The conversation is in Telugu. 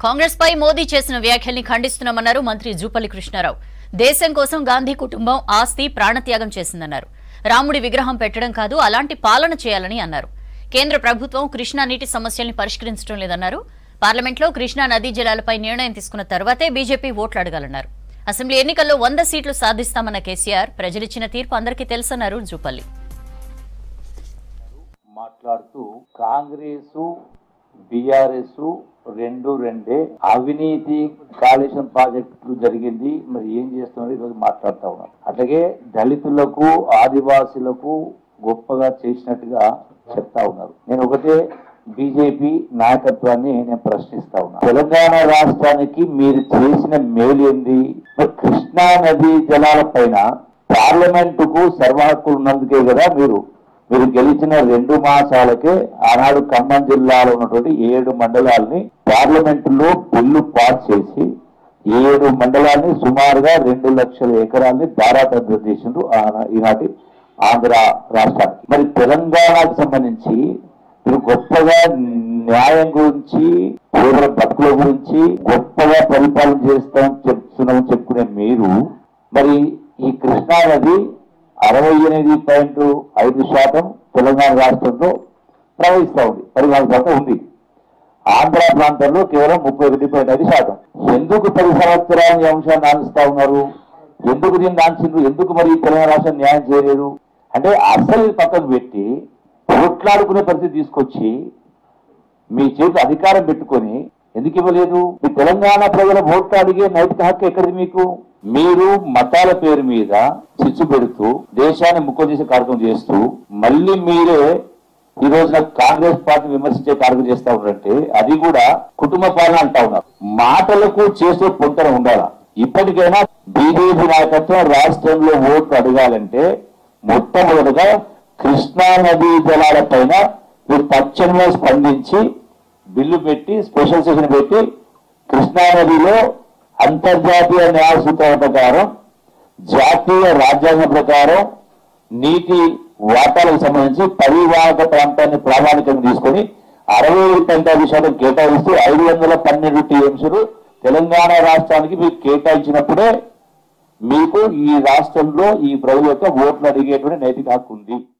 కాంగ్రెస్ పై మోదీ చేసిన వ్యాఖ్యల్ని ఖండిస్తున్నామన్నారు మంత్రి జూపల్లి కృష్ణారావు దేశం కోసం గాంధీ కుటుంబం ఆస్తి ప్రాణత్యాగం చేసిందన్నారు రాముడి విగ్రహం పెట్టడం కాదు అలాంటి పాలన చేయాలని అన్నారు కేంద్ర ప్రభుత్వం కృష్ణా నీటి సమస్యల్ని పరిష్కరించడం లేదన్నారు పార్లమెంట్లో కృష్ణా నదీ జలాలపై నిర్ణయం తీసుకున్న తర్వాతే బీజేపీ ఓట్లు అడగాలన్నారు అసెంబ్లీ ఎన్నికల్లో వంద సీట్లు సాధిస్తామన్న కేసీఆర్ ప్రజలిచ్చిన తీర్పు అందరికీ తెలుసన్నారు జూపల్లి మాట్లాడుతూ కాంగ్రెస్ బిఆర్ఎస్ రెండు రెండే అవినీతి కాళేశ్వరం ప్రాజెక్టు జరిగింది మరి ఏం చేస్తున్నారు ఈరోజు మాట్లాడుతా ఉన్నారు అట్లాగే దళితులకు ఆదివాసులకు గొప్పగా చేసినట్టుగా చెప్తా ఉన్నారు నేను ఒకటే బీజేపీ నాయకత్వాన్ని నేను ప్రశ్నిస్తా ఉన్నా తెలంగాణ రాష్ట్రానికి మీరు చేసిన మేలు ఏంది మరి కృష్ణా నదీ జలాల పైన పార్లమెంటుకు సర్వ హక్కులు ఉన్నందుకే కదా మీరు మీరు గెలిచిన రెండు మాసాలకే ఆనాడు ఖమ్మం జిల్లాలో ఉన్నటువంటి ఏడు మండలాల్ని పార్లమెంటులో బిల్లు పాస్ చేసి ఏడు మండలాల్ని సుమారుగా రెండు లక్షల ఎకరాల్ని దారాదత్తం చేసిండ్రు ఆనా- ఈనాటి ఆంధ్ర రాష్ట్రానికి మరి తెలంగాణకు సంబంధించి మీరు గొప్పగా న్యాయం గురించి పేదల బతుకుల గురించి గొప్పగా పరిపాలన చేస్తాం చెప్తున్నామని చెప్పుకునే మీరు మరి ఈ కృష్ణా నది అరవై ఎనిమిది పాయింట్ ఐదు శాతం తెలంగాణ రాష్ట్రంలో ప్రవహిస్తూ ఉంది పరిమాణ శాతం ఉంది ఆంధ్ర ప్రాంతంలో కేవలం ముప్పై ఒకటి పాయింట్ ఐదు శాతం ఎందుకు పది సంవత్సరాలు ఈ అంశాన్ని ఆనిస్తా ఉన్నారు ఎందుకు దీన్ని ఆంచిండ్రు ఎందుకు మరి ఈ తెలంగాణ రాష్ట్రం న్యాయం చేయలేదు అంటే అసలు పక్కకు పెట్టి కొట్లాడుకునే పరిస్థితి తీసుకొచ్చి మీ చేతిలో అధికారం పెట్టుకొని ఎందుకు ఇవ్వలేదు మీ తెలంగాణ ప్రజల ఓట్లు అడిగే నైతిక హక్కు ఎక్కడిది మీకు మీరు మతాల పేరు మీద చిచ్చు పెడుతూ దేశాన్ని ముక్కలు చేసే కార్యక్రమం చేస్తూ మళ్ళీ మీరే ఈ రోజున కాంగ్రెస్ పార్టీ విమర్శించే కార్యక్రమం చేస్తా ఉన్నారంటే అది కూడా కుటుంబ పాలన అంటా ఉన్నారు మాటలకు చేసే పొంతన ఉండాలా ఇప్పటికైనా బీజేపీ నాయకత్వం రాష్ట్రంలో ఓట్లు అడగాలంటే మొట్టమొదటిగా కృష్ణా నదీ జలాల పైన మీరు తక్షణమే స్పందించి బిల్లు పెట్టి స్పెషల్ సెషన్ పెట్టి కృష్ణా నదిలో అంతర్జాతీయ న్యాయ సూత్రాల ప్రకారం జాతీయ రాజ్యాంగం ప్రకారం నీటి వాటాలకు సంబంధించి పరివాహక ప్రాంతాన్ని ప్రామాణికంగా తీసుకొని అరవై ఏడు పాయింట్ ఐదు శాతం కేటాయిస్తూ ఐదు వందల పన్నెండు టీఎంసీలు తెలంగాణ రాష్ట్రానికి మీరు కేటాయించినప్పుడే మీకు ఈ రాష్ట్రంలో ఈ ప్రజల యొక్క ఓట్లు అడిగేటువంటి నైతిక హక్కు ఉంది